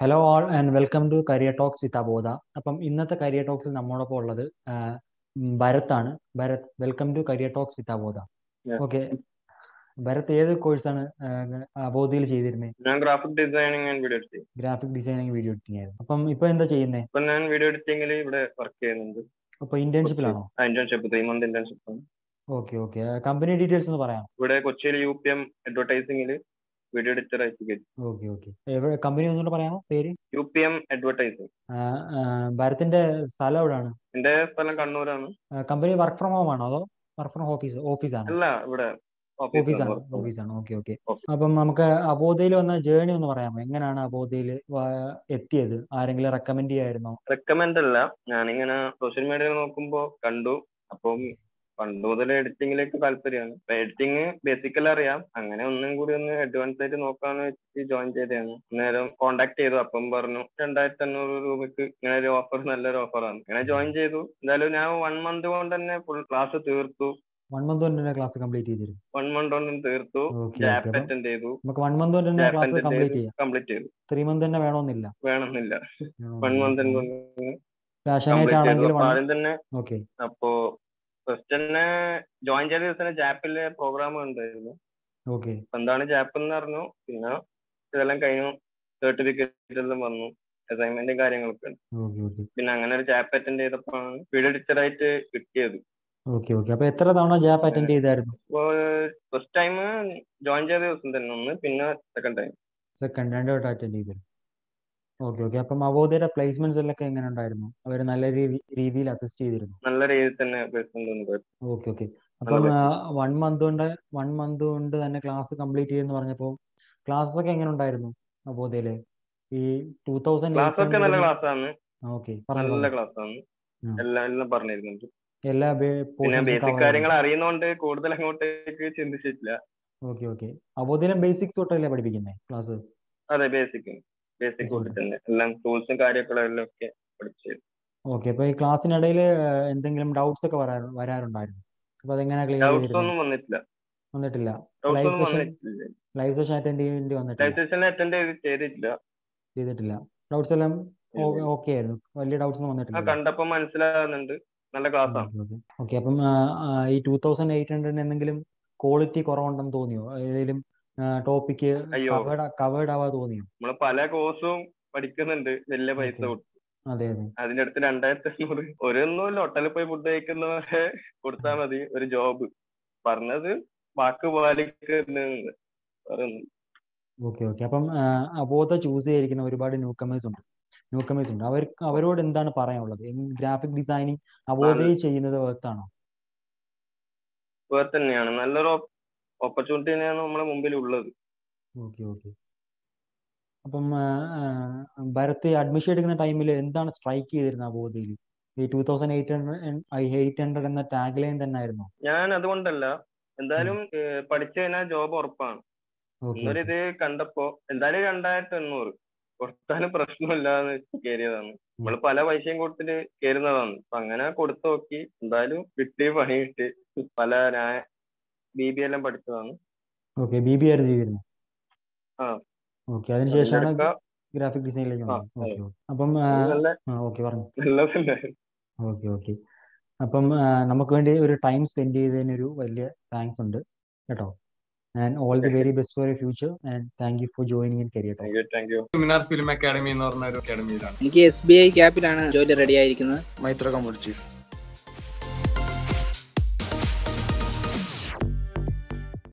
Hello all and welcome to career talks with Abodha അപ്പം ഇന്നത്തെ career ടോക്സിൽ നമ്മോടൊപ്പം ഉള്ളത് ആ, ഉം, ഭരത്താണ് Bharath welcome to career talks with Abodha Yeah. Okay Bharath ഏത് കോഴ്സാണ് അബോധയിൽ ചെയ്തിരുന്നത് ഞാൻ graphic designing and video editing graphic designing video editing ആയിരുന്നു അപ്പം ഇപ്പൊ എന്താ ചെയ്യുന്നത് ഇപ്പൊ ഞാൻ വീഡിയോ എഡിറ്റിംഗിൽ ഇവിടെ വർക്ക് ചെയ്യുന്നുണ്ട് അപ്പൊ ഇന്റേൺഷിപ്പിലാണോ ഇന്റേൺഷിപ്പ് ത്രീ മന്ത് ഇന്റേൺഷിപ്പ് ആണ് ഓക്കെ ഓക്കെ കമ്പനി ഡീറ്റെയിൽസ് ഒന്ന് പറയാം ഇവിടെ കൊച്ചിയിൽ യു പി എം അഡ്വർടൈസിംഗിൽ വീഡിയോ എഡിറ്റർ ആയിട്ട് കയറ്റി ഓക്കെ ഓക്കെ എവിടെ കമ്പനി ഒന്നുകൂടെ പറയാമോ പേര് യു പി എം അഡ്വർടൈസിംഗ് ആ, ആ, ഭരത്തിന്റെ സ്ഥലം എവിടെയാണ് എന്റെ സ്ഥലം കണ്ണൂരാണ് കമ്പനി വർക്ക് ഫ്രം ഹോം ആണോ അതോ വർക്ക് ഫ്രം ഓഫീസ് ഓഫീസാണോ അല്ല ഇവിടെ ഓഫീസാണ് ഓഫീസ് ഓഫീസാണ് ഓക്കെ ഓക്കെ Okay. അപ്പം നമുക്ക് അബോധയിൽ വന്ന ജേണി ഒന്ന് പറയാമോ എങ്ങനെയാണ് അബോധയിൽ എത്തിയത് ആരെങ്കിലും റെക്കമെൻഡ് ചെയ്യായിരുന്നോ റെക്കമെൻഡ് അല്ല ഞാനിങ്ങനെ സോഷ്യൽ മീഡിയയിൽ നോക്കുമ്പോ കണ്ടു അപ്പം പണ്ട് മുതൽ എഡിറ്റിംഗിലേക്ക് താല്പര്യമാണ് അപ്പൊ എഡിറ്റിംഗ് ബേസിക്കലി അറിയാം അങ്ങനെ ഒന്നും കൂടി ഒന്ന് അഡ്വാൻസ് ആയിട്ട് നോക്കാന്ന് വെച്ചിട്ട് ജോയിൻ ചെയ്തതാണ് നേരം കോണ്ടാക്ട് ചെയ്തു അപ്പം പറഞ്ഞു രണ്ടായിരത്തി അഞ്ഞൂറ് രൂപയ്ക്ക് ഇങ്ങനെ ഒരു ഓഫർ നല്ലൊരു ഓഫറാണ് അങ്ങനെ ജോയിൻ ചെയ്തു എന്തായാലും ഞാൻ വൺ മന്ത് കൊണ്ട് തന്നെ ഫുൾ ക്ലാസ് തീർത്തു വൺ മന്ത് കൊണ്ട് തന്നെ ക്ലാസ് കംപ്ലീറ്റ് ചെയ്തിരുന്നു വൺ മന്ത് കൊണ്ട് തീർത്തു ഓക്കെ ജാപ്പ് ഓക്കെ അറ്റൻഡ് ചെയ്തു നമുക്ക് വൺ മന്ത് കൊണ്ട് തന്നെ ജാപ്പ് ക്ലാസ് അറ്റൻഡ് കംപ്ലീറ്റ് ചെയ്തു ചെയ്യാം കംപ്ലീറ്റ് ചെയ്തു ത്രീ മന്ത് തന്നെ വേണമെന്നില്ല വേണമെന്നില്ല വൺ മന്ത് കൊണ്ട് പാഷനേറ്റ് കംപ്ലീറ്റ് ചെയ്തു ആണെങ്കിൽ അപ്പൊ ആദ്യം തന്നെ ഓക്കെ അപ്പോ ഫസ്റ്റ് തന്നെ ജോയിൻ ചെയ്ത ദിവസം ജാപ്പിലെ പ്രോഗ്രാം ഉണ്ടായിരുന്നു ഓക്കെ അപ്പൊ എന്താണ് ജാപ്പ് എന്ന് പറഞ്ഞു പിന്നെ ഇതെല്ലാം കഴിഞ്ഞു സർട്ടിഫിക്കറ്റ് എല്ലാം വന്നു അസൈൻമെന്റും കാര്യങ്ങളൊക്കെ ഉണ്ട് ഓക്കെ ഓക്കെ പിന്നെ അങ്ങനെ ഒരു ജാപ്പ് അറ്റൻഡ് ചെയ്തപ്പോഴാണ് വീഡിയോ എഡിറ്ററായിട്ട് കിട്ടിയത് ഓക്കെ ഓക്കെ അപ്പൊ എത്ര തവണ ജാപ്പ് അറ്റൻഡ് ചെയ്തായിരുന്നു അപ്പോൾ ഫസ്റ്റ് ടൈം ജോയിൻ ചെയ്ത ദിവസം തന്നെ ഒന്ന് പിന്നെ സെക്കൻഡ് ടൈം സെക്കൻഡ് രണ്ട് വട്ടം അറ്റൻഡ് ചെയ്തിരുന്നു ഓക്കെ ഓക്കെ അപ്പം അബോധയുടെ പ്ലേസ്മെന്റ്സ് എല്ലാം എങ്ങനെ ഉണ്ടായിരുന്നു അവർ നല്ല രീതി- രീതിയിൽ അസിസ്റ്റ് ചെയ്തിരുന്നു നല്ല രീതിയിൽ തന്നെ പ്ലേസ്മെന്റ് ഒന്ന് പോയി ഓക്കെ ഓക്കെ അപ്പം വൺ മന്ത് കൊണ്ട് വൺ മന്ത് കൊണ്ട് തന്നെ ക്ലാസ് കംപ്ലീറ്റ് ചെയ്യുമെന്ന് പറഞ്ഞപ്പോൾ ക്ലാസ്സസ് ഒക്കെ എങ്ങനെ ഉണ്ടായിരുന്നു അബോധയില് ഈ ടൂ തൗസൻഡ് ക്ലാസ് ഒക്കെ നല്ല ക്ലാസ് ആണ് ഓക്കെ നല്ല ക്ലാസ് ആണ് ഉം. എല്ലാം എല്ലാം പറഞ്ഞിരുന്നുണ്ട് എല്ലാ പിന്നെ ബേസിക് കാര്യങ്ങൾ അറിയുന്നോണ്ട് കൂടുതൽ അങ്ങോട്ടേക്ക് ചിന്തിച്ചിട്ടില്ല ഓക്കെ ഓക്കെ അബോധയിലും ബേസിക്സ് തൊട്ടല്ലേ പഠിപ്പിക്കുന്നത് ക്ലാസ് അതെ ബേസിക് ബേസിക് Basic. കൂട്ടി തന്നെ എല്ലാം ടൂൾസും കാര്യങ്ങളും എല്ലാം ഒക്കെ പഠിച്ചു ഓക്കെ അപ്പൊ ഈ ക്ലാസ്സിനിടയിൽ എന്തെങ്കിലും ഡൗട്ട്സ് ഒക്കെ വരാ വരാറുണ്ടായിരുന്നു അപ്പൊ അതെങ്ങനെ ക്ലിയർ ഡൗട്ട്സ് ചെയ്തിരുന്നു ഒന്നും വന്നിട്ടില്ല വന്നിട്ടില്ല ഡൗട്ട്സ് Live ഒന്നും session? വന്നിട്ടില്ല ലൈവ് സെഷൻ അറ്റൻഡ് ചെയ്യേണ്ടി വന്നിട്ടില്ല ലൈവ് സെഷൻ അറ്റൻഡ് ചെയ്ത് ചെയ്തിട്ടില്ല ചെയ്തിട്ടില്ല ഡൗട്ട്സ് എല്ലാം ഓക്കെ ആയിരുന്നു വലിയ ഡൗട്ട്സ് ഒന്നും ആ വന്നിട്ടില്ല കണ്ടപ്പോ മനസ്സിലാകുന്നുണ്ട് നല്ല ക്ലാസ് ആണ് ഓക്കെ അപ്പം ആ, ആ, ഈ ടൂ തൗസൻഡ് എയ്റ്റ് ഹൺഡ്രഡിന് എന്തെങ്കിലും ക്വാളിറ്റി കുറവുണ്ടെന്ന് തോന്നിയോ ഏതെങ്കിലും ടോപ്പിക്ക് അയ്യോ. കവേർഡ് കവേർഡ് ആവാ തോന്നിയോ നമ്മള് പല കോഴ്സും പഠിക്കുന്നുണ്ട് വലിയ പൈസ Okay. കൊടുത്ത് അതെ അതെ അതിന്റെ അടുത്ത് രണ്ടായിരത്തി അഞ്ഞൂറ് ഒരൊന്നുമില്ല ഹോട്ടലിൽ പോയി ഫുഡ് കഴിക്കുന്നവരെ കൊടുത്താൽ മതി ഒരു ജോബ് പറഞ്ഞത് വാക്ക് പാലിക്കുന്നത് വേറൊന്നും. ഓക്കെ ഓക്കെ അപ്പം ആ, അബോധ ചൂസ് ചെയ്തിരിക്കുന്ന ഒരുപാട് ന്യൂ കമേഴ്സ് ഉണ്ട് ന്യൂ കമേഴ്സ് ഉണ്ട് അവർക്ക് അവരോട് എന്താണ് പറയാനുള്ളത് ഗ്രാഫിക് ഡിസൈനിങ് അബോധയിൽ ചെയ്യുന്നത് വർത്താണോ വേറെ തന്നെയാണ് നല്ലൊരു ഓപ്പർച്യൂണിറ്റി തന്നെയാണ് നമ്മുടെ മുമ്പിൽ ഉള്ളത് ഓക്കെ ഓക്കെ അപ്പം ആ, ആ, ഭരത് അഡ്മിഷൻ എടുക്കുന്ന ടൈമിൽ എന്താണ് സ്ട്രൈക്ക് ചെയ്തിരുന്നത് അബോധയിൽ ഈ two thousand eight hundred eight hundred എന്ന ടാഗ് ലൈൻ തന്നെ ആയിരുന്നു ഞാൻ അതുകൊണ്ടല്ല എന്തായാലും ഏഹ്, പഠിച്ചു കഴിഞ്ഞാൽ ജോബ് ഉറപ്പാണ് ഓക്കെ ഇന്നൊരു ഇത് കണ്ടപ്പോ എന്തായാലും രണ്ടായിരത്തി എണ്ണൂറ് കൊടുത്താലും പ്രശ്നമില്ലാന്ന് കയറിയതാണ് നമ്മൾ പല പൈസയും കൊടുത്തിട്ട് കയറുന്നതാണ് അപ്പൊ അങ്ങനെ കൊടുത്തു നോക്കി എന്തായാലും കിട്ടി പണി കിട്ടി പല ഞാൻ ബി ബി എല്ലാം പഠിച്ചതാണ് ഓക്കെ ബി ബി ആയിരുന്നു ചെയ്തിരുന്നു ആ. ഓക്കെ അതിനുശേഷമാണ് അതിന്റെ ഗ്രാഫിക് ഡിസൈനിലേക്ക് ആ, വന്നത് അതെ. ഓക്കെ അപ്പം ആ, നല്ല ആ ഓക്കെ പറഞ്ഞു നല്ലതന്നെ ഓക്കെ ഓക്കെ അപ്പം ആ, നമുക്ക് വേണ്ടി ഒരു ടൈം സ്പെൻഡ് ചെയ്തതിന് ഒരു വലിയ താങ്ക്സ് ഉണ്ട് കേട്ടോ and all the very best for you future and thank you for joining in career thank you thank you seminar film academy എന്ന് പറഞ്ഞ ഒരു അക്കാഡമിയിലാണ് എനിക്ക് എസ് ബി ഐ ക്യാപ്പിലാണ് ജോലി റെഡി ആയിരിക്കുന്നത് മൈത്ര കമ്മ്യൂണിറ്റീസ്